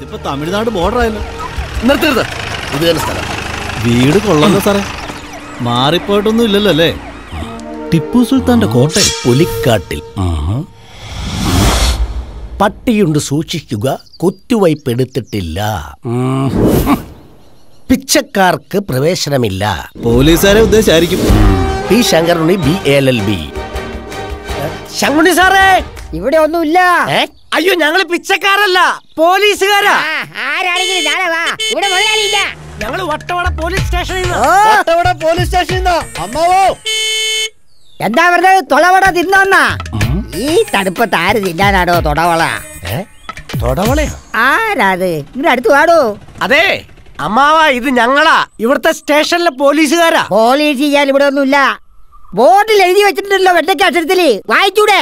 ഇതിപ്പോ തമിഴ്നാട് ബോർഡർ ആയല്ലോ നിർത്തരുത് ഇത് തന്നെ സ്ഥലം വീട് കൊള്ളാലോ സാറേ മാറിപ്പോയിട്ടൊന്നും ഇല്ലല്ലോ അല്ലേ ടിപ്പു സുൽത്താന്റെ കോട്ട പുലിക്കാട്ടിൽ പട്ടിയുണ്ട് സൂക്ഷിക്കുക കുത്തിവയ്പ് എടുത്തിട്ടില്ല ഉം. പിച്ചക്കാർക്ക് പ്രവേശനമില്ല പോലീസുകാരെ ഉദ്ദേശിച്ചായിരിക്കും P Shankaruni B L L B Shankuni സാറേ ഇവിടെ ഒന്നുമില്ല ഏ? അയ്യോ ഞങ്ങള് പിച്ചക്കാരല്ല പോലീസുകാരാ ആ, ആരാണെങ്കിലും നാളെ വാ ഇവിടെ മുതലാളിയില്ല ഞങ്ങള് വട്ടവട പോലീസ് സ്റ്റേഷനിൽ നിന്ന് ഓ, പോലീസ് സ്റ്റേഷനിൽ അമ്മാവോ എന്താ പറഞ്ഞത് തൊളവട തിന്നാ ഈ തണുപ്പത്ത് ആര് തിന്നാനാടോ തൊടവള ഏ? തൊടവളയോ ആരാത് ഇങ്ങടെ അടുത്ത് വാടോ അതെ അമ്മാവ ഇത് ഞങ്ങളാ ഇവിടുത്തെ സ്റ്റേഷനിലെ പോലീസുകാരാ പോലീസ് ചെയ്യാൻ ഇവിടെ ഒന്നുമില്ല ബോർഡിൽ എഴുതി വെച്ചിട്ടുണ്ടല്ലോ വെണ്ടയ്ക്ക അക്ഷരത്തില് വായിച്ചൂടെ